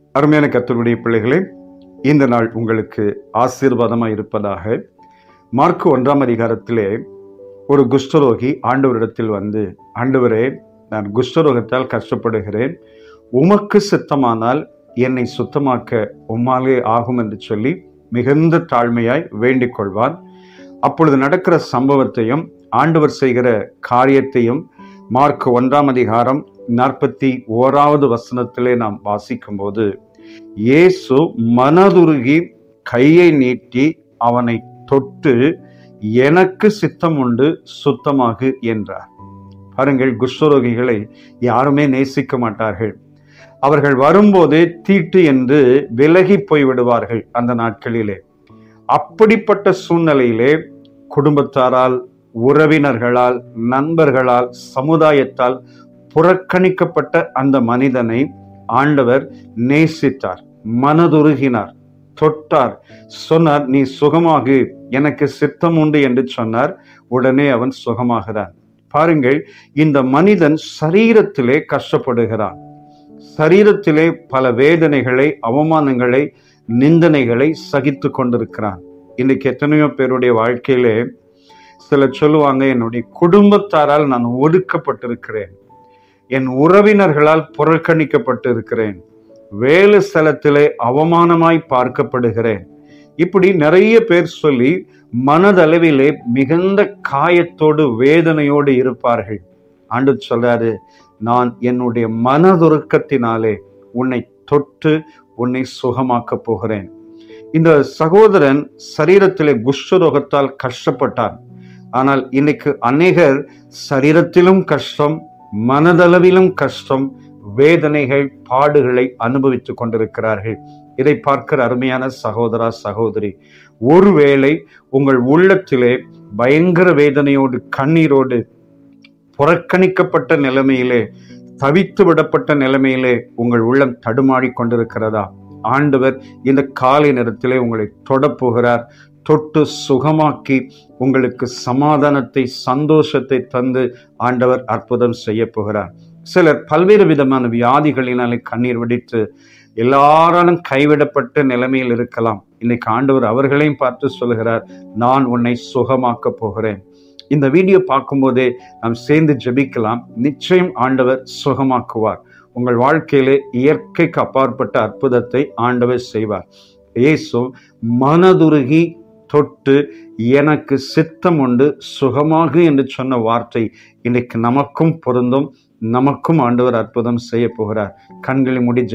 அருமையான கர்த்தருடைய பிள்ளைகளே இந்த நாள் உங்களுக்கு ஆசீர்வாதமாக இருப்பதாக மார்க்கு ஒன்றாம் அதிகாரத்திலே ஒரு குஷ்டரோகி ஆண்டவரிடத்தில் வந்து ஆண்டவரே நான் குஷ்டரோகத்தால் கஷ்டப்படுகிறேன் உமக்கு சித்தமானால் என்னை சுத்தமாக்க உம்மாலே ஆகும் என்று சொல்லி மிகுந்த தாழ்மையாய் வேண்டிக் கொள்வான் அப்பொழுது நடக்கிற சம்பவத்தையும் ஆண்டவர் செய்கிற காரியத்தையும் மார்க் ஒன்றாம் அதிகாரம் நாற்பத்தி ஓராவது வசனத்திலே நாம் வாசிக்கும்போது இயேசு மனதுருகி கையை நீட்டி அவனை தொட்டு எனக்கு சித்தம் உண்டு சுத்தமாகு என்றார் பாருங்கள் குஷ்டரோகிகளை யாருமே நேசிக்க மாட்டார்கள் அவர்கள் வரும்போதே தீட்டு என்று விலகி போய் விடுவார்கள் அந்த நாட்களிலே அப்படிப்பட்ட சூழ்நிலையிலே குடும்பத்தாரால் உறவினர்களால் நண்பர்களால் சமுதாயத்தால் புறக்கணிக்கப்பட்ட அந்த மனிதனை ஆண்டவர் நேசித்தார் மனதுருகினார் தொட்டார் சொன்னார் நீ சுகமாகு எனக்கு சித்தம் உண்டு என்று சொன்னார் உடனே அவன் சுகமாகிறான் பாருங்கள் இந்த மனிதன் சரீரத்திலே கஷ்டப்படுகிறான் சரீரத்திலே பல வேதனைகளை அவமானங்களை நிந்தனைகளை சகித்து கொண்டிருக்கிறான் இன்னைக்கு எத்தனையோ பேருடைய வாழ்க்கையிலே சிலர் சொல்லுவாங்க என்னுடைய குடும்பத்தாரால் நான் ஒடுக்கப்பட்டிருக்கிறேன் என் உறவினர்களால் புறக்கணிக்கப்பட்டு இருக்கிறேன் வேலை ஸ்தலத்திலே அவமானமாய் பார்க்கப்படுகிறேன் இப்படி நிறைய பேர் சொல்லி மனதளவிலே மிகுந்த காயத்தோடு வேதனையோடு இருப்பார்கள் ஆண்டு சொல்றாரு நான் என்னுடைய மனதுருக்கத்தினாலே உன்னை தொட்டு உன்னை சுகமாக்க போகிறேன் இந்த சகோதரன் சரீரத்திலே குஷ்டரோகத்தால் கஷ்டப்பட்டான் ஆனால் இன்னைக்கு அநேகர் சரீரத்திலும் கஷ்டம் மனதளவிலும் கஷ்டம் வேதனைகள் பாடுகளை அனுபவித்துக் கொண்டிருக்கிறார்கள் இதை பார்க்கிற அருமையான சகோதரா சகோதரி ஒருவேளை உங்கள் உள்ளத்திலே பயங்கர வேதனையோடு கண்ணீரோடு புறக்கணிக்கப்பட்ட நிலைமையிலே தவித்து விடப்பட்ட நிலைமையிலே உங்கள் உள்ளம் தடுமாறி கொண்டிருக்கிறதா ஆண்டவர் இந்த காலை நேரத்திலே உங்களை தொடப்போகிறார் தொட்டு சுகமாக்கி உங்களுக்கு சமாதானத்தை சந்தோஷத்தை தந்து ஆண்டவர் அற்புதம் செய்ய போகிறார் சிலர் பல்வேறு விதமான வியாதிகளினாலே கண்ணீர் வெடித்து எல்லாராலும் கைவிடப்பட்ட நிலைமையில் இருக்கலாம் இன்னைக்கு ஆண்டவர் அவர்களையும் பார்த்து சொல்கிறார் நான் உன்னை சுகமாக்க போகிறேன் இந்த வீடியோ பார்க்கும்போதே நாம் சேர்ந்து ஜெபிக்கலாம் நிச்சயம் ஆண்டவர் சுகமாக்குவார் உங்கள் வாழ்க்கையிலே இயற்கைக்கு அப்பாற்பட்ட அற்புதத்தை ஆண்டவர் செய்வார் இயேசு மனதுருகி தொட்டு எனக்கு சித்தம் உண்டு சுகமாகு என்று சொன்ன வார்த்தை இன்னைக்கு நமக்கும் பொருந்தும் நமக்கும் ஆண்டவர் அற்புதம் செய்ய போகிறார் கண்களை முடி